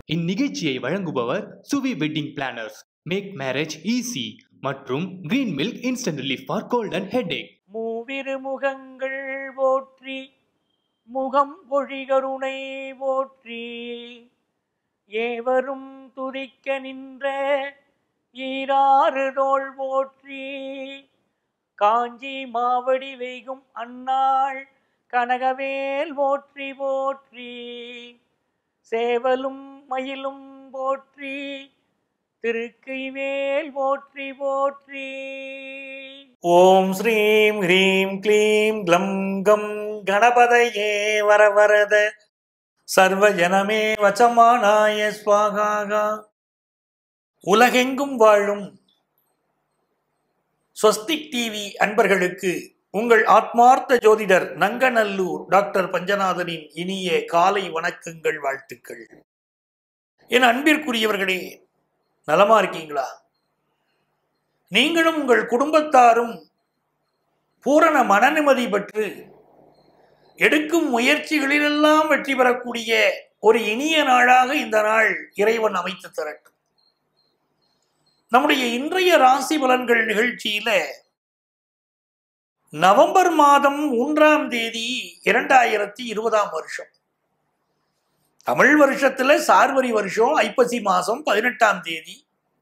இந்நிகழ்ச்சியை வழங்குபவர் Suvi wedding planners make marriage easy மற்றும் green milk instant relief for cold and headache மூவிரு முகங்கள் போற்றி முகம் பொழிகருணை போற்றி ஏவரும் துதிக்க நின்ற ஈராறு தோள் போற்றி காஞ்சி மாவடி வெய்கும் அன்னாள் கனகவேல் போற்றி போற்றி சேவலும் மயிலும் போற்றி திருக்கைவேல் போற்றி போற்றி ஓம் ஸ்ரீம் ஹ்ரீம் க்ளீம் க்ளம் கம் கணபதயே வரவரத சர்வஜனமே வச்சமானாய ஸ்வாகாகா உலகெங்கும் வாழும் ஸ்வஸ்திக் டிவி அன்பர்களுக்கு உங்கள் ஆத்மார்த்த ஜோதிடர் நங்கநல்லூர் டாக்டர் பஞ்சநாதனின் இனிய காலை வணக்கங்கள் வாழ்த்துக்கள் என் அன்பிற்குரியவர்களே நலமா இருக்கீங்களா நீங்களும் உங்கள் குடும்பத்தாரும் பூரண மனநிம்மதி பெற்று எடுக்கும் முயற்சிகளிலெல்லாம் வெற்றி பெறக்கூடிய ஒரு இனிய நாளாக இந்த நாள் இறைவன் அமைத்து தரட்டும் நம்முடைய இன்றைய ராசி பலன்கள் நிகழ்ச்சியில நவம்பர் மாதம் மூன்றாம் தேதி இரண்டாயிரத்தி இருபதாம் வருஷம் தமிழ் வருஷத்துல சார்வரி வருஷம் ஐப்பசி மாசம் பதினெட்டாம் தேதி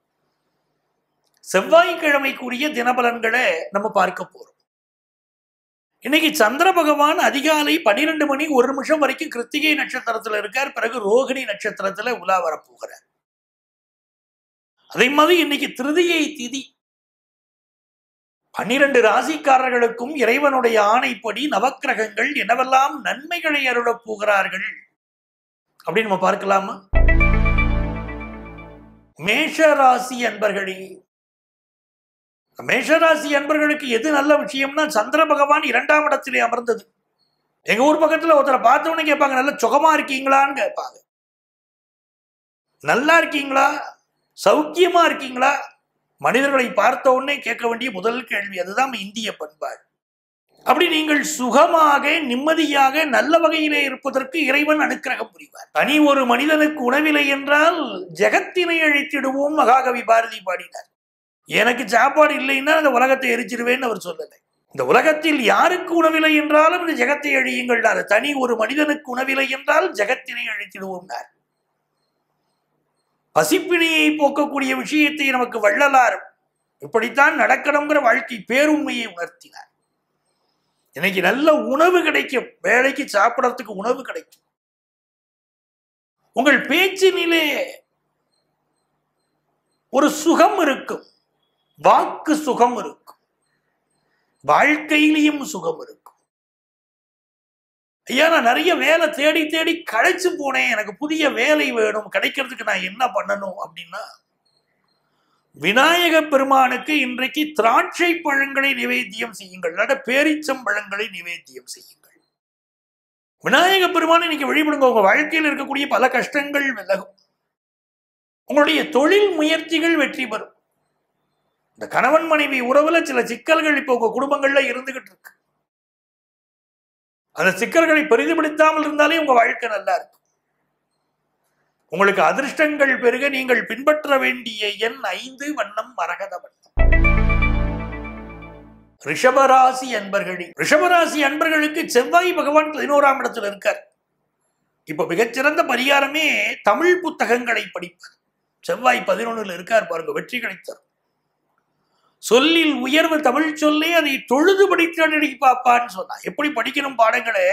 செவ்வாய்க்கிழமைக்குரிய தினபலன்களை நம்ம பார்க்க போறோம் இன்னைக்கு சந்திர பகவான் அதிகாலை பன்னிரெண்டு மணி ஒரு நிமிஷம் வரைக்கும் கிருத்திகை நட்சத்திரத்துல இருக்கார் பிறகு ரோகிணி நட்சத்திரத்துல உலா வரப்போகிறார் அதே மாதிரி இன்னைக்கு திருதியை திதி பன்னிரண்டு ராசிக்காரர்களுக்கும் இறைவனுடைய ஆணைப்படி நவக்கிரகங்கள் என்னவெல்லாம் நன்மைகளை அருளப் போகிறார்கள் அப்படின்னு நம்ம பார்க்கலாமா மேஷ ராசி அன்பர்களே மேஷராசி அன்பர்களுக்கு எது நல்ல விஷயம்னா சந்திர பகவான் இரண்டாம் இடத்திலே அமர்ந்தது எங்க ஊர் பக்கத்துல ஒருத்தரை பார்த்தவொடனே கேட்பாங்க நல்ல சுகமா இருக்கீங்களான்னு கேட்பாங்க நல்லா இருக்கீங்களா சௌக்கியமா இருக்கீங்களா மனிதர்களை பார்த்த உடனே கேட்க வேண்டிய முதல் கேள்வி அதுதான் இந்திய பண்பாடு அப்படி நீங்கள் சுகமாக நிம்மதியாக நல்ல வகையிலே இருப்பதற்கு இறைவன் அனுக்கிரகம் புரிவார் தனி ஒரு மனிதனுக்கு உணவில்லை என்றால் ஜெகத்தினை அழித்திடுவோம் மகாகவி பாரதி பாடினார் எனக்கு சாப்பாடு இல்லைன்னா அந்த உலகத்தை எரிச்சிருவேன்னு அவர் சொல்லலை இந்த உலகத்தில் யாருக்கு உணவில்லை என்றாலும் இந்த ஜெகத்தை அழியுங்கள் தனி ஒரு மனிதனுக்கு உணவில்லை என்றால் ஜெகத்தினை அழித்திடுவோம்னார் பசிப்பிணியை போக்கக்கூடிய விஷயத்தை நமக்கு வள்ளலார் இப்படித்தான் நடக்கணுங்கிற வாழ்க்கை பேருண்மையை உணர்த்தினார் இன்னைக்கு நல்ல உணவு கிடைக்கும் வேலைக்கு சாப்பிடறதுக்கு உணவு கிடைக்கும் உங்கள் பேச்சினிலே ஒரு சுகம் இருக்கும் வாக்கு சுகம் இருக்கும் வாழ்க்கையிலையும் சுகம் இருக்கும் ஐயா நான் நிறைய வேலை தேடி தேடி களைச்சு போனேன் எனக்கு புதிய வேலை வேணும் கிடைக்கிறதுக்கு நான் என்ன பண்ணணும் அப்படின்னா விநாயக பெருமானுக்கு இன்றைக்கு திராட்சை பழங்களை நிவேத்தியம் செய்யுங்கள் இல்லாட்ட பேரிச்சம் பழங்களை நிவேத்தியம் செய்யுங்கள் விநாயக பெருமானை இன்னைக்கு வழிபடுங்க உங்க வாழ்க்கையில் இருக்கக்கூடிய பல கஷ்டங்கள் விலகும் உங்களுடைய தொழில் முயற்சிகள் வெற்றி பெறும் இந்த கணவன் மனைவி உறவுல சில சிக்கல்கள் இப்போ உங்க குடும்பங்கள்ல இருந்துகிட்டு இருக்கு அந்த சிக்கல்களை பெரிதுபடுத்தாமல் இருந்தாலே உங்க வாழ்க்கை நல்லா இருக்கும் உங்களுக்கு அதிர்ஷ்டங்கள் பெருக நீங்கள் பின்பற்ற வேண்டிய எண் ஐந்து வண்ணம் மரகத வண்ணம் ரிஷபராசி அன்பர்களே ரிஷபராசி அன்பர்களுக்கு செவ்வாய் பகவான் பதினோராம் இடத்துல இருக்கார் இப்ப மிகச்சிறந்த பரிகாரமே தமிழ் புத்தகங்களை படிப்பது செவ்வாய் பதினொன்னுல இருக்கார் பாருங்க வெற்றி கிடைத்தார் சொல்லில் உயர்வு தமிழ் சொல்லி அதை தொழுது படித்து பாப்பான்னு சொன்னா எப்படி படிக்கணும் பாடங்களே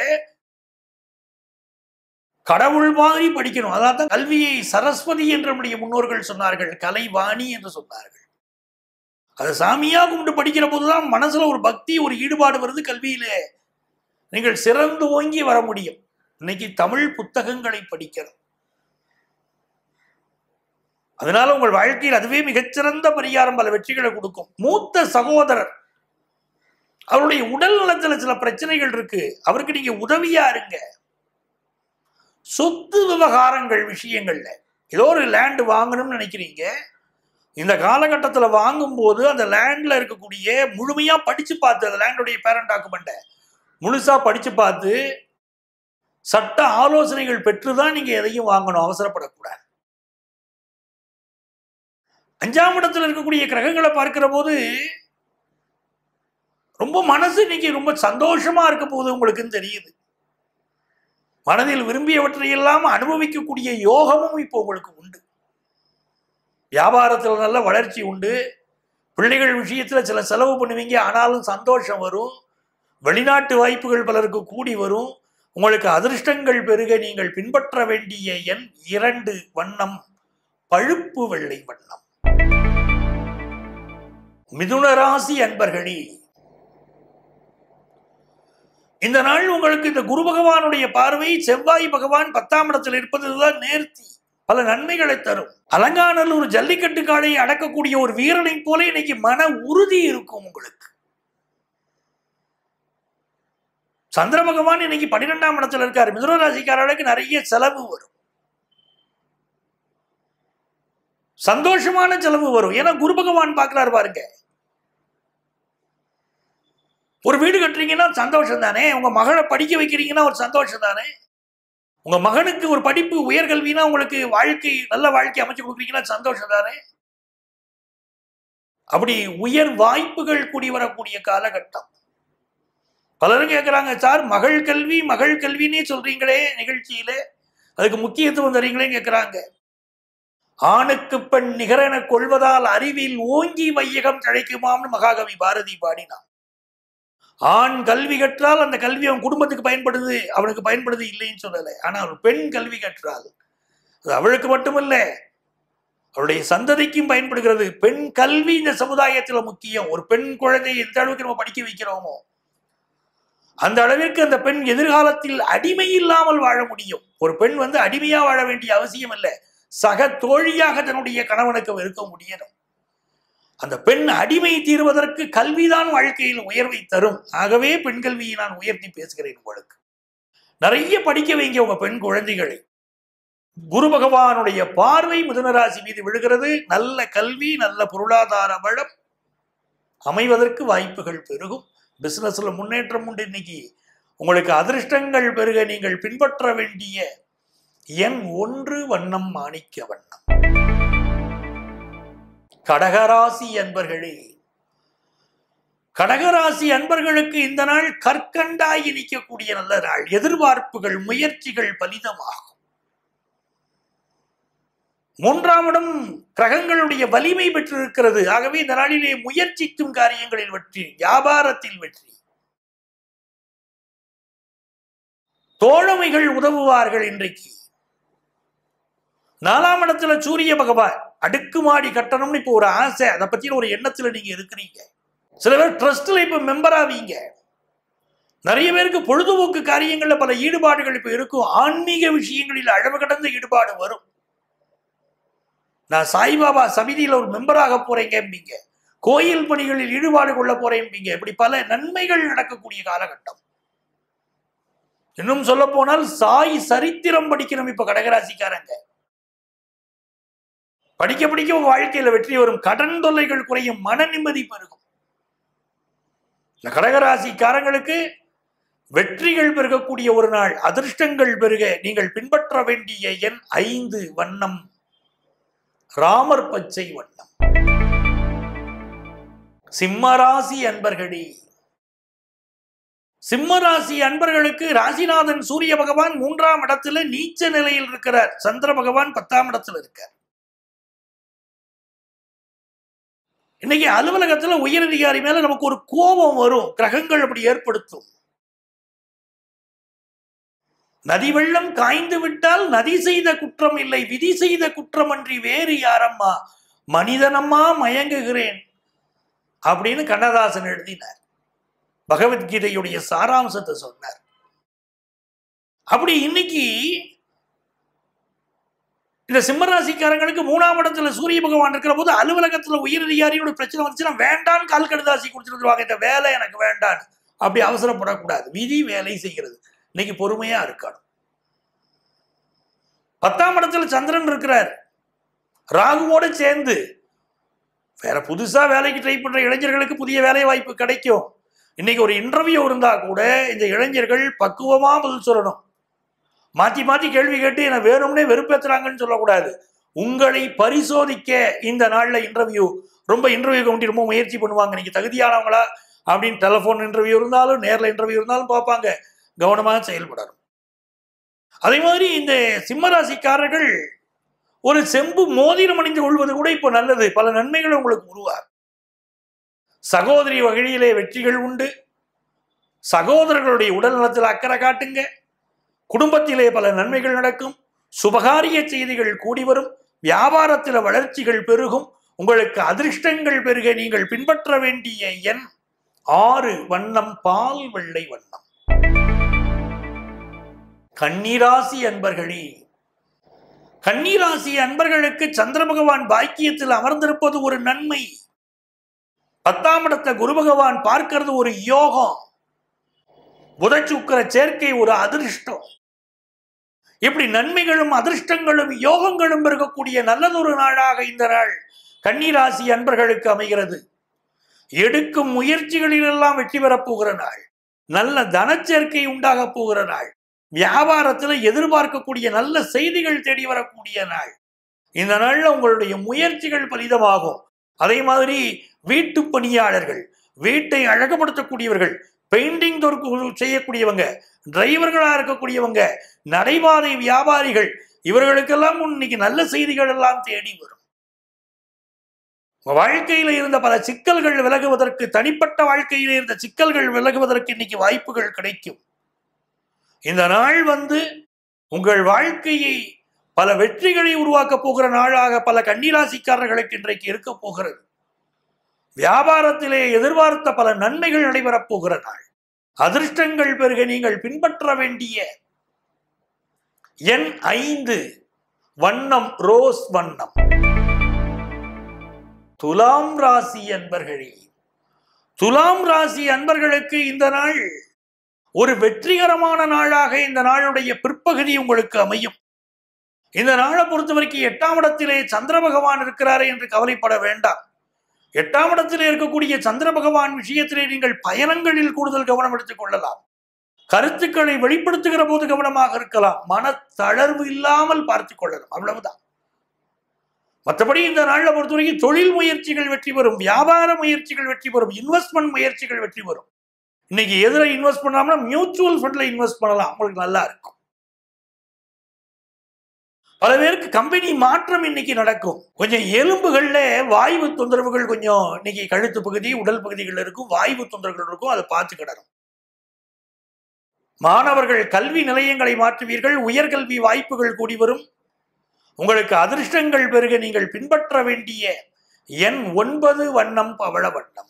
கடவுள் மாதிரி படிக்கணும் அதான் தான் கல்வியை சரஸ்வதி என்று நம்முடைய முன்னோர்கள் சொன்னார்கள் கலைவாணி என்று சொன்னார்கள் அதை சாமியா கும்பிட்டு படிக்கிற போதுதான் மனசுல ஒரு பக்தி ஒரு ஈடுபாடு வருது கல்வியிலே நீங்கள் சிறந்து ஓங்கி வர முடியும் இன்னைக்கு தமிழ் புத்தகங்களை படிக்கணும் அதனால உங்கள் வாழ்க்கையில் அதுவே மிகச்சிறந்த பரிகாரம் பல வெற்றிகளை கொடுக்கும் மூத்த சகோதரர் அவருடைய உடல் நலத்துல சில பிரச்சனைகள் இருக்கு அவருக்கு நீங்க உதவியா இருங்க சொத்து விவகாரங்கள் விஷயங்கள்ல ஏதோ ஒரு லேண்ட் வாங்கணும்னு நினைக்கிறீங்க இந்த காலகட்டத்தில் வாங்கும்போது அந்த லேண்ட்ல இருக்கக்கூடிய முழுமையா படிச்சு பார்த்து அந்த லேண்டுடைய பேரண்ட் டாக்குமெண்ட்டை முழுசா படிச்சு பார்த்து சட்ட ஆலோசனைகள் பெற்றுதான் நீங்க எதையும் வாங்கணும் அவசரப்படக்கூடாது அஞ்சாம் இடத்துல இருக்கக்கூடிய கிரகங்களை பார்க்கிற போது ரொம்ப மனசு இன்னைக்கு ரொம்ப சந்தோஷமா இருக்க போகுது உங்களுக்குன்னு தெரியுது மனதில் விரும்பியவற்றையெல்லாம் அனுபவிக்கக்கூடிய யோகமும் இப்போ உங்களுக்கு உண்டு வியாபாரத்தில் நல்ல வளர்ச்சி உண்டு பிள்ளைகள் விஷயத்துல சில செலவு பண்ணுவீங்க ஆனாலும் சந்தோஷம் வரும் வெளிநாட்டு வாய்ப்புகள் பலருக்கு கூடி வரும் உங்களுக்கு அதிர்ஷ்டங்கள் பெருக நீங்கள் பின்பற்ற வேண்டிய எண் இரண்டு வண்ணம் பழுப்பு வெள்ளை வண்ணம் மிதுன ராசி அன்பர்களே இந்த நாள் உங்களுக்கு இந்த குரு பகவானுடைய பார்வை செவ்வாய் பகவான் பத்தாம் இடத்தில் இருப்பதுதான் நேர்த்தி பல நன்மைகளை தரும் அலங்காநல்லூர் ஜல்லிக்கட்டு காளையை அடக்கக்கூடிய ஒரு வீரனை போல இன்னைக்கு மன உறுதி இருக்கும் உங்களுக்கு சந்திர பகவான் இன்னைக்கு பன்னிரெண்டாம் இடத்துல இருக்காரு மிதுன ராசிக்காரர்களுக்கு நிறைய செலவு வரும் சந்தோஷமான செலவு வரும் ஏன்னா குரு பகவான் பார்க்கிறாரு பாருங்க ஒரு வீடு கட்டுறீங்கன்னா சந்தோஷம் தானே உங்க மகளை படிக்க வைக்கிறீங்கன்னா ஒரு சந்தோஷம் தானே உங்க மகனுக்கு ஒரு படிப்பு உயர்கல்வினா உங்களுக்கு வாழ்க்கை நல்ல வாழ்க்கை அமைச்சு கொடுக்குறீங்கன்னா சந்தோஷம் தானே அப்படி உயர் வாய்ப்புகள் கூடி வரக்கூடிய காலகட்டம் பலரும் கேட்குறாங்க சார் மகள் கல்வி மகள் கல்வின்னே சொல்றீங்களே நிகழ்ச்சியிலே அதுக்கு முக்கியத்துவம் தரீங்களே கேட்குறாங்க ஆணுக்கு பெண் நிகரென கொள்வதால் அறிவில் ஓங்கி வையகம் தழைக்குமாம்னு மகாகவி பாரதி பாடினான் ஆண் கல்வி கற்றால் அந்த கல்வி அவன் குடும்பத்துக்கு பயன்படுது அவனுக்கு பயன்படுது இல்லைன்னு சொல்லலை ஆனால் ஒரு பெண் கல்வி கற்றால் அது அவளுக்கு மட்டுமல்ல அவளுடைய சந்ததிக்கும் பயன்படுகிறது பெண் கல்வி இந்த சமுதாயத்தில் முக்கியம் ஒரு பெண் குழந்தையை எந்த அளவுக்கு நம்ம படிக்க வைக்கிறோமோ அந்த அளவிற்கு அந்த பெண் எதிர்காலத்தில் அடிமை இல்லாமல் வாழ முடியும் ஒரு பெண் வந்து அடிமையா வாழ வேண்டிய அவசியம் இல்லை சக தோழியாக தன்னுடைய கணவனுக்கு இருக்க முடியணும் அந்த பெண் அடிமை தீர்வதற்கு கல்விதான் வாழ்க்கையில் உயர்வை தரும் ஆகவே பெண் கல்வியை நான் உயர்த்தி பேசுகிறேன் உங்களுக்கு நிறைய படிக்க வைங்க உங்க பெண் குழந்தைகளை குரு பகவானுடைய பார்வை மிதுனராசி மீது விழுகிறது நல்ல கல்வி நல்ல பொருளாதார வளம் அமைவதற்கு வாய்ப்புகள் பெருகும் பிசினஸ்ல முன்னேற்றம் உண்டு இன்னைக்கு உங்களுக்கு அதிர்ஷ்டங்கள் பெருக நீங்கள் பின்பற்ற வேண்டிய எண் ஒன்று வண்ணம் மாணிக்க வண்ணம் கடகராசி அன்பர்களே கடகராசி அன்பர்களுக்கு இந்த நாள் கற்கண்டாய் நிற்கக்கூடிய நல்ல நாள் எதிர்பார்ப்புகள் முயற்சிகள் பலிதமாகும் மூன்றாம் இடம் கிரகங்களுடைய வலிமை பெற்றிருக்கிறது ஆகவே இந்த நாளிலே முயற்சிக்கும் காரியங்களில் வெற்றி வியாபாரத்தில் வெற்றி தோழமைகள் உதவுவார்கள் இன்றைக்கு நாலாம் இடத்துல சூரிய பகவான் அடுக்குமாடி கட்டணும்னு இப்போ ஒரு ஆசை அதை பத்தின ஒரு எண்ணத்துல நீங்க இருக்கிறீங்க சில பேர் ட்ரஸ்ட்ல இப்ப மெம்பர் ஆவீங்க நிறைய பேருக்கு பொழுதுபோக்கு காரியங்கள்ல பல ஈடுபாடுகள் இப்ப இருக்கும் ஆன்மீக விஷயங்களில் அளவு கடந்த ஈடுபாடு வரும் நான் சாய்பாபா சமிதியில ஒரு மெம்பராக போறேங்க கோயில் பணிகளில் ஈடுபாடு கொள்ள போறேன் இப்படி பல நன்மைகள் நடக்கக்கூடிய காலகட்டம் இன்னும் சொல்ல போனால் சாய் சரித்திரம் படிக்கணும் இப்ப கடகராசிக்காரங்க படிக்க படிக்க உங்க வாழ்க்கையில வெற்றி வரும் கடன் தொல்லைகள் குறையும் மன நிம்மதி பெருகும் இந்த கடகராசிக்காரங்களுக்கு வெற்றிகள் பெருகக்கூடிய ஒரு நாள் அதிர்ஷ்டங்கள் பெருக நீங்கள் பின்பற்ற வேண்டிய எண் ஐந்து வண்ணம் ராமர் பச்சை வண்ணம் சிம்மராசி அன்பர்களே சிம்மராசி அன்பர்களுக்கு ராசிநாதன் சூரிய பகவான் மூன்றாம் இடத்துல நீச்ச நிலையில் இருக்கிறார் சந்திர பகவான் பத்தாம் இடத்துல இருக்கார் இன்னைக்கு அலுவலகத்துல உயரதிகாரி மேல நமக்கு ஒரு கோபம் வரும் கிரகங்கள் அப்படி ஏற்படுத்தும் நதி வெள்ளம் காய்ந்து விட்டால் நதி செய்த குற்றம் இல்லை விதி செய்த குற்றம் அன்றி வேறு யாரம்மா மனிதனம்மா மயங்குகிறேன் அப்படின்னு கண்ணதாசன் எழுதினார் பகவத்கீதையுடைய சாராம்சத்தை சொன்னார் அப்படி இன்னைக்கு இந்த சிம்மராசிக்காரங்களுக்கு மூணாம் இடத்துல சூரிய பகவான் இருக்கிற போது அலுவலகத்துல உயரதிகாரியோட பிரச்சனை வந்துச்சுன்னா வேண்டான்னு கால் கடுதாசி கொடுத்துருவாங்க இந்த வேலை எனக்கு வேண்டான்னு அப்படி அவசரப்படக்கூடாது விதி வேலை செய்கிறது இன்னைக்கு பொறுமையா இருக்கணும் பத்தாம் இடத்துல சந்திரன் இருக்கிறார் ராகுவோட சேர்ந்து வேற புதுசா வேலைக்கு ட்ரை பண்ற இளைஞர்களுக்கு புதிய வேலை வாய்ப்பு கிடைக்கும் இன்னைக்கு ஒரு இன்டர்வியூ இருந்தா கூட இந்த இளைஞர்கள் பக்குவமா பதில் சொல்லணும் மாத்தி மாத்தி கேள்வி கேட்டு என்ன வேணும்னே வெறுப்பேத்துறாங்கன்னு சொல்லக்கூடாது உங்களை பரிசோதிக்க இந்த நாள்ல இன்டர்வியூ ரொம்ப இன்டர்வியூ கவுண்டி ரொம்ப முயற்சி பண்ணுவாங்க நீங்க தகுதியானவங்களா அப்படின்னு டெலிஃபோன் இன்டர்வியூ இருந்தாலும் நேர்ல இன்டர்வியூ இருந்தாலும் பார்ப்பாங்க கவனமாக செயல்படணும் அதே மாதிரி இந்த சிம்மராசிக்காரர்கள் ஒரு செம்பு மோதிரம் அணிந்து கொள்வது கூட இப்போ நல்லது பல நன்மைகள் உங்களுக்கு உருவாகும் சகோதரி வகையிலே வெற்றிகள் உண்டு சகோதரர்களுடைய உடல் நலத்தில் அக்கறை காட்டுங்க குடும்பத்திலே பல நன்மைகள் நடக்கும் சுபகாரிய செய்திகள் கூடி வரும் வியாபாரத்தில் வளர்ச்சிகள் பெருகும் உங்களுக்கு அதிர்ஷ்டங்கள் பெருக நீங்கள் பின்பற்ற வேண்டிய எண் ஆறு வண்ணம் பால் வெள்ளை வண்ணம் கன்னிராசி அன்பர்களே கன்னிராசி அன்பர்களுக்கு சந்திர பகவான் பாக்கியத்தில் அமர்ந்திருப்பது ஒரு நன்மை பத்தாம் இடத்தை குரு பகவான் பார்க்கிறது ஒரு யோகம் புத சுக்கிர சேர்க்கை ஒரு அதிர்ஷ்டம் இப்படி நன்மைகளும் அதிர்ஷ்டங்களும் யோகங்களும் இருக்கக்கூடிய நல்லதொரு நாளாக இந்த நாள் கன்னிராசி அன்பர்களுக்கு அமைகிறது எடுக்கும் முயற்சிகளிலெல்லாம் வெற்றி பெறப் போகிற நாள் நல்ல தனச்சேர்க்கை உண்டாக போகிற நாள் வியாபாரத்தில் எதிர்பார்க்கக்கூடிய நல்ல செய்திகள் தேடி வரக்கூடிய நாள் இந்த நாள்ல உங்களுடைய முயற்சிகள் பலிதமாகும் அதே மாதிரி வீட்டு பணியாளர்கள் வீட்டை அழகுபடுத்தக்கூடியவர்கள் பெயிண்டிங் செய்யக்கூடியவங்க டிரைவர்களா இருக்கக்கூடியவங்க நடைபாதை வியாபாரிகள் இவர்களுக்கெல்லாம் இன்னைக்கு நல்ல செய்திகள் எல்லாம் தேடி வரும் வாழ்க்கையில இருந்த பல சிக்கல்கள் விலகுவதற்கு தனிப்பட்ட வாழ்க்கையில இருந்த சிக்கல்கள் விலகுவதற்கு இன்னைக்கு வாய்ப்புகள் கிடைக்கும் இந்த நாள் வந்து உங்கள் வாழ்க்கையை பல வெற்றிகளை உருவாக்க போகிற நாளாக பல கன்னிராசிக்காரர்களுக்கு இன்றைக்கு இருக்க போகிறது வியாபாரத்திலே எதிர்பார்த்த பல நன்மைகள் நடைபெறப் போகிற நாள் அதிர்ஷ்டங்கள் பெருக நீங்கள் பின்பற்ற வேண்டிய எண் ஐந்து வண்ணம் ரோஸ் வண்ணம் துலாம் ராசி அன்பர்களே துலாம் ராசி அன்பர்களுக்கு இந்த நாள் ஒரு வெற்றிகரமான நாளாக இந்த நாளுடைய பிற்பகுதி உங்களுக்கு அமையும் இந்த நாளை பொறுத்த வரைக்கும் எட்டாம் இடத்திலே சந்திர பகவான் இருக்கிறாரே என்று கவலைப்பட வேண்டாம் எட்டாம் இடத்திலே இருக்கக்கூடிய சந்திர பகவான் விஷயத்திலே நீங்கள் பயணங்களில் கூடுதல் கவனம் எடுத்துக் கொள்ளலாம் கருத்துக்களை வெளிப்படுத்துகிற போது கவனமாக இருக்கலாம் மன தளர்வு இல்லாமல் பார்த்துக் கொள்ளலாம் அவ்வளவுதான் மற்றபடி இந்த நாளில் பொறுத்தவரைக்கும் தொழில் முயற்சிகள் வெற்றி பெறும் வியாபார முயற்சிகள் வெற்றி பெறும் இன்வெஸ்ட்மெண்ட் முயற்சிகள் வெற்றி பெறும் இன்னைக்கு எதுல இன்வெஸ்ட் பண்ணாமனா மியூச்சுவல் ஃபண்ட்ல இன்வெஸ்ட் பண்ணலாம் உங்களுக்கு நல்லா இருக்கும் பல பேருக்கு கம்பெனி மாற்றம் இன்னைக்கு நடக்கும் கொஞ்சம் எலும்புகள்ல வாய்வு தொந்தரவுகள் கொஞ்சம் இன்னைக்கு கழுத்து பகுதி உடல் பகுதிகள் இருக்கும் வாய்வு தொந்தரவுகள் இருக்கும் அதை பார்த்துக்கிடணும் மாணவர்கள் கல்வி நிலையங்களை மாற்றுவீர்கள் உயர்கல்வி வாய்ப்புகள் கூடி வரும் உங்களுக்கு அதிர்ஷ்டங்கள் பெருக நீங்கள் பின்பற்ற வேண்டிய எண் ஒன்பது வண்ணம் பவள வண்ணம்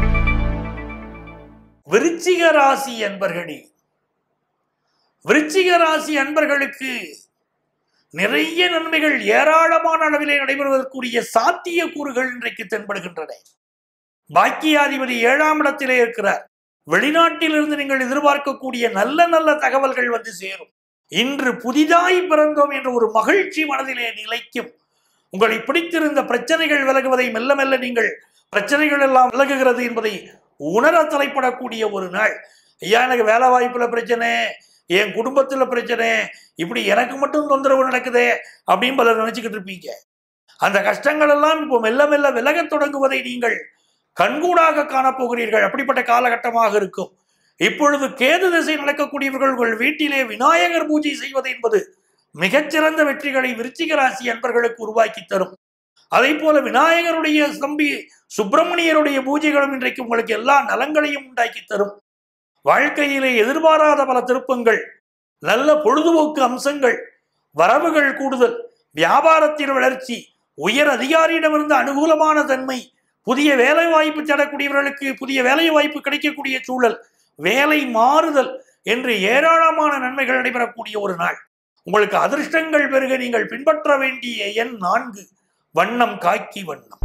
விருச்சிக ராசி அன்பர்களே விருச்சிக ராசி அன்பர்களுக்கு நிறைய நன்மைகள் ஏராளமான அளவிலே நடைபெறுவதற்குரிய சாத்திய கூறுகள் இன்றைக்கு தென்படுகின்றன பாக்கியாதிபதி ஏழாம் இடத்திலே இருக்கிறார் வெளிநாட்டிலிருந்து நீங்கள் எதிர்பார்க்கக்கூடிய நல்ல நல்ல தகவல்கள் வந்து சேரும் இன்று புதிதாய் பிறந்தோம் என்ற ஒரு மகிழ்ச்சி மனதிலே நிலைக்கும் உங்களை பிடித்திருந்த பிரச்சனைகள் விலகுவதை மெல்ல மெல்ல நீங்கள் பிரச்சனைகள் எல்லாம் விலகுகிறது என்பதை உணர தலைப்படக்கூடிய ஒரு நாள் ஐயா எனக்கு வேலை வாய்ப்புல பிரச்சனை என் குடும்பத்துல பிரச்சனை இப்படி எனக்கு மட்டும் தொந்தரவு நடக்குதே அப்படின்னு பலர் நினைச்சுக்கிட்டு இருப்பீங்க அந்த கஷ்டங்கள் எல்லாம் இப்போ மெல்ல மெல்ல விலகத் தொடங்குவதை நீங்கள் கண்கூடாக காணப்போகிறீர்கள் அப்படிப்பட்ட காலகட்டமாக இருக்கும் இப்பொழுது கேது திசை நடக்கக்கூடியவர்கள் உங்கள் வீட்டிலே விநாயகர் பூஜை செய்வது என்பது மிகச்சிறந்த வெற்றிகளை விருச்சிக ராசி அன்பர்களுக்கு உருவாக்கி தரும் அதே போல விநாயகருடைய தம்பி சுப்பிரமணியருடைய பூஜைகளும் இன்றைக்கு உங்களுக்கு எல்லா நலங்களையும் உண்டாக்கி தரும் வாழ்க்கையிலே எதிர்பாராத பல திருப்பங்கள் நல்ல பொழுதுபோக்கு அம்சங்கள் வரவுகள் கூடுதல் வியாபாரத்தின் வளர்ச்சி உயர் அதிகாரியிடமிருந்து அனுகூலமான தன்மை புதிய வேலை வாய்ப்பு தேடக்கூடியவர்களுக்கு புதிய வேலை வாய்ப்பு கிடைக்கக்கூடிய சூழல் வேலை மாறுதல் என்று ஏராளமான நன்மைகள் நடைபெறக்கூடிய ஒரு நாள் உங்களுக்கு அதிர்ஷ்டங்கள் பெருக நீங்கள் பின்பற்ற வேண்டிய எண் நான்கு வண்ணம் காக்கி வண்ணம்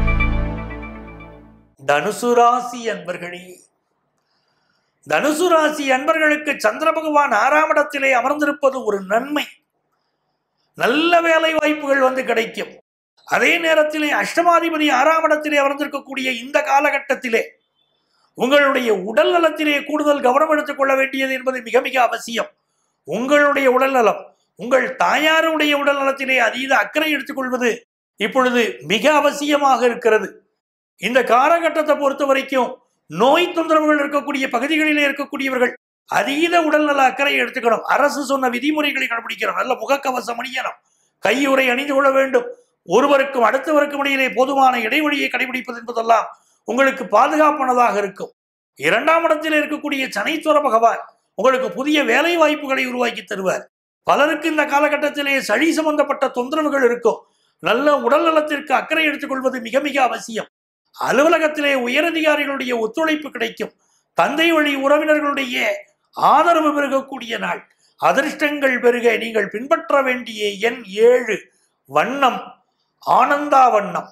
தனுசு ராசி அன்பர்களே தனுசு ராசி அன்பர்களுக்கு சந்திர பகவான் ஆறாம் இடத்திலே அமர்ந்திருப்பது ஒரு நன்மை நல்ல வேலை வாய்ப்புகள் வந்து கிடைக்கும் அதே நேரத்திலே அஷ்டமாதிபதி ஆறாம் இடத்திலே அமர்ந்திருக்கக்கூடிய இந்த காலகட்டத்திலே உங்களுடைய உடல் நலத்திலே கூடுதல் கவனம் எடுத்துக் கொள்ள வேண்டியது என்பது மிக மிக அவசியம் உங்களுடைய உடல் நலம் உங்கள் தாயாருடைய உடல் நலத்திலே அதீத அக்கறை எடுத்துக்கொள்வது இப்பொழுது மிக அவசியமாக இருக்கிறது இந்த காலகட்டத்தை பொறுத்த வரைக்கும் நோய் தொந்தரவுகள் இருக்கக்கூடிய பகுதிகளிலே இருக்கக்கூடியவர்கள் அதீத உடல்நல அக்கறை எடுத்துக்கணும் அரசு சொன்ன விதிமுறைகளை கடைபிடிக்கணும் நல்ல முகக்கவசம் அணியணும் கையுறை அணிந்து கொள்ள வேண்டும் ஒருவருக்கும் அடுத்தவருக்கும் இடையிலே போதுமான இடைவெளியை கடைபிடிப்பது என்பதெல்லாம் உங்களுக்கு பாதுகாப்பானதாக இருக்கும் இரண்டாம் இடத்தில் இருக்கக்கூடிய சனைத்துவர பகவான் உங்களுக்கு புதிய வேலை வாய்ப்புகளை உருவாக்கி தருவார் பலருக்கு இந்த காலகட்டத்திலே சளி சம்பந்தப்பட்ட தொந்தரவுகள் இருக்கும் நல்ல உடல் நலத்திற்கு அக்கறை எடுத்துக்கொள்வது மிக மிக அவசியம் அலுவலகத்திலே உயரதிகாரிகளுடைய ஒத்துழைப்பு கிடைக்கும் தந்தை வழி உறவினர்களுடைய ஆதரவு பெருகக்கூடிய நாள் அதிர்ஷ்டங்கள் பெருக நீங்கள் பின்பற்ற வேண்டிய எண் ஏழு வண்ணம் ஆனந்தா வண்ணம்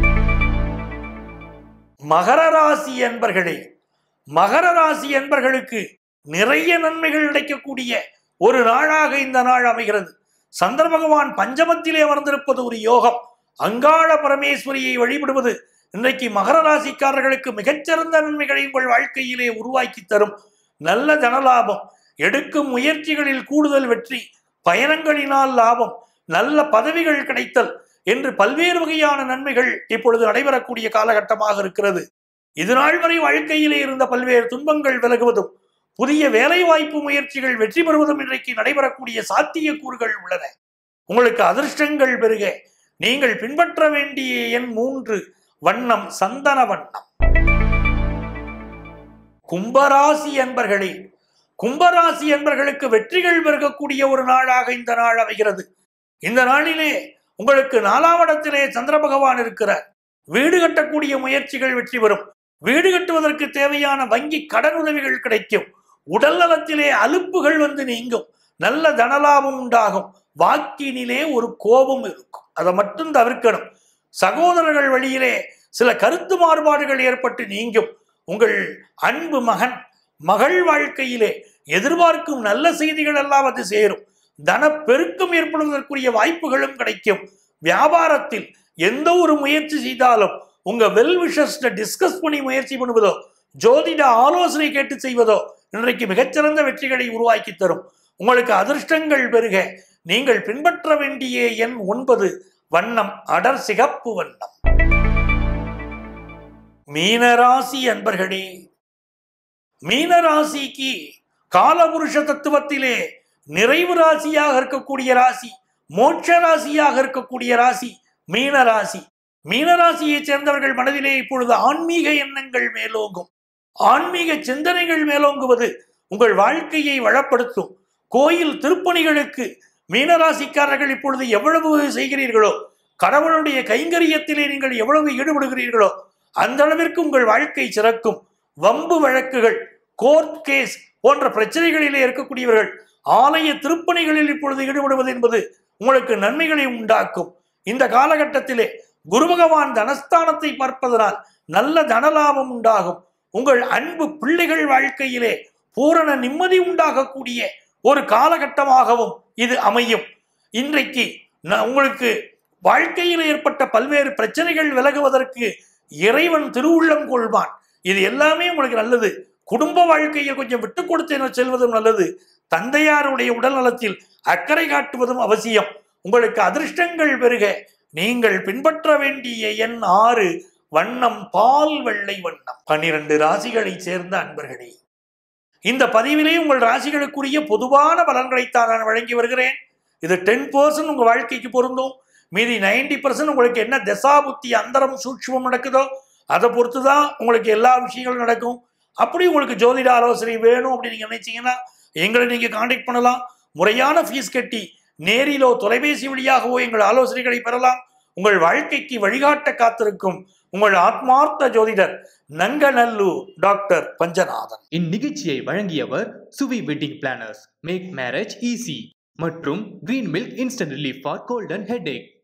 மகர ராசி என்பர்களே மகர ராசி என்பர்களுக்கு நிறைய நன்மைகள் கிடைக்கக்கூடிய ஒரு நாளாக இந்த நாள் அமைகிறது சந்திர பகவான் பஞ்சமத்திலே அமர்ந்திருப்பது ஒரு யோகம் அங்காள பரமேஸ்வரியை வழிபடுவது இன்றைக்கு மகர ராசிக்காரர்களுக்கு மிகச்சிறந்த நன்மைகளை உங்கள் வாழ்க்கையிலே உருவாக்கி தரும் நல்ல தனலாபம் எடுக்கும் முயற்சிகளில் கூடுதல் வெற்றி பயணங்களினால் லாபம் நல்ல பதவிகள் கிடைத்தல் என்று பல்வேறு வகையான நன்மைகள் இப்பொழுது நடைபெறக்கூடிய காலகட்டமாக இருக்கிறது இது நாள் வரை வாழ்க்கையிலே இருந்த பல்வேறு துன்பங்கள் விலகுவதும் புதிய வேலை வாய்ப்பு முயற்சிகள் வெற்றி பெறுவதும் இன்றைக்கு நடைபெறக்கூடிய சாத்தியக்கூறுகள் உள்ளன உங்களுக்கு அதிர்ஷ்டங்கள் பெருக நீங்கள் பின்பற்ற வேண்டிய எண் மூன்று வண்ணம் சந்தன வண்ணம் கும்பராசி என்பர்களே கும்பராசி என்பர்களுக்கு வெற்றிகள் பெருகக்கூடிய ஒரு நாளாக இந்த நாள் அமைகிறது இந்த நாளிலே உங்களுக்கு நாலாம் இடத்திலே சந்திர பகவான் இருக்கிறார் வீடு கட்டக்கூடிய முயற்சிகள் வெற்றி பெறும் வீடு கட்டுவதற்கு தேவையான வங்கி கடன் உதவிகள் கிடைக்கும் உடல் நலத்திலே அலுப்புகள் வந்து நீங்கும் நல்ல தனலாபம் உண்டாகும் வாக்கினிலே ஒரு கோபம் இருக்கும் அதை மட்டும் தவிர்க்கணும் சகோதரர்கள் வழியிலே சில கருத்து மாறுபாடுகள் ஏற்பட்டு நீங்கும் உங்கள் அன்பு மகன் மகள் வாழ்க்கையிலே எதிர்பார்க்கும் நல்ல செய்திகள் எல்லாம் அது சேரும் தன பெருக்கம் ஏற்படுவதற்குரிய வாய்ப்புகளும் கிடைக்கும் வியாபாரத்தில் எந்த ஒரு முயற்சி செய்தாலும் உங்க வெல் விஷஸ்ட டிஸ்கஸ் பண்ணி முயற்சி பண்ணுவதோ ஜோதிட ஆலோசனை கேட்டு செய்வதோ இன்றைக்கு மிகச்சிறந்த வெற்றிகளை உருவாக்கி தரும் உங்களுக்கு அதிர்ஷ்டங்கள் பெருக நீங்கள் பின்பற்ற வேண்டிய எண் ஒன்பது வண்ணம் அடர் சிகப்பு வண்ணம் மீனராசி அன்பர்களே மீனராசிக்கு காலபுருஷ தத்துவத்திலே நிறைவு ராசியாக இருக்கக்கூடிய ராசி மோட்ச ராசியாக இருக்கக்கூடிய ராசி மீனராசி மீனராசியை சேர்ந்தவர்கள் மனதிலே இப்பொழுது ஆன்மீக எண்ணங்கள் மேலோங்கும் ஆன்மீக சிந்தனைகள் மேலோங்குவது உங்கள் வாழ்க்கையை வளப்படுத்தும் கோயில் திருப்பணிகளுக்கு மீனராசிக்காரர்கள் இப்பொழுது எவ்வளவு செய்கிறீர்களோ கடவுளுடைய கைங்கரியத்திலே நீங்கள் எவ்வளவு ஈடுபடுகிறீர்களோ அந்த அளவிற்கு உங்கள் வாழ்க்கை சிறக்கும் வம்பு வழக்குகள் கோர்ட் கேஸ் போன்ற பிரச்சனைகளிலே இருக்கக்கூடியவர்கள் ஆலய திருப்பணிகளில் இப்பொழுது ஈடுபடுவது என்பது உங்களுக்கு நன்மைகளை உண்டாக்கும் இந்த காலகட்டத்திலே குரு பகவான் தனஸ்தானத்தை பார்ப்பதனால் நல்ல தனலாபம் உண்டாகும் உங்கள் அன்பு பிள்ளைகள் வாழ்க்கையிலே பூரண நிம்மதி உண்டாகக்கூடிய ஒரு காலகட்டமாகவும் இது அமையும் இன்றைக்கு ந- உங்களுக்கு வாழ்க்கையில் ஏற்பட்ட பல்வேறு பிரச்சனைகள் விலகுவதற்கு இறைவன் திருவுள்ளம் கொள்வான் இது எல்லாமே உங்களுக்கு நல்லது குடும்ப வாழ்க்கையில் கொஞ்சம் விட்டு கொடுத்து செல்வதும் நல்லது தந்தையாருடைய உடல் நலத்தில் அக்கறை காட்டுவதும் அவசியம் உங்களுக்கு அதிர்ஷ்டங்கள் பெருக நீங்கள் பின்பற்ற வேண்டிய எண் ஆறு வண்ணம் பால் வெள்ளை வண்ணம் பன்னிரண்டு ராசிகளை சேர்ந்த அன்பர்களே இந்த பதிவிலே உங்கள் ராசிகளுக்குரிய பொதுவான பலன்களைத்தான் நான் வழங்கி வருகிறேன் இது டென் பர்சன்ட் உங்க வாழ்க்கைக்கு பொருந்தும் மீதி நைன்டி பர்சன்ட் உங்களுக்கு என்ன தசாபுத்தி அந்தரம் சூட்சுமம் நடக்குதோ அதை பொறுத்து தான் உங்களுக்கு எல்லா விஷயங்களும் நடக்கும் அப்படி உங்களுக்கு ஜோதிட ஆலோசனை வேணும் அப்படின்னு நீங்க நினைச்சீங்கன்னா எங்களை நீங்க காண்டாக்ட் பண்ணலாம் முறையான ஃபீஸ் கட்டி நேரிலோ தொலைபேசி வழியாகவோ எங்கள் ஆலோசனைகளை பெறலாம் உங்கள் வாழ்க்கைக்கு வழிகாட்ட காத்திருக்கும் உங்கள் ஆத்மார்த்த ஜோதிடர் நங்கநல்லூர் டாக்டர் பஞ்சநாதன் இந்நிகழ்ச்சியை வழங்கியவர் Suvi wedding planners make marriage easy மற்றும் green milk instant relief for cold and head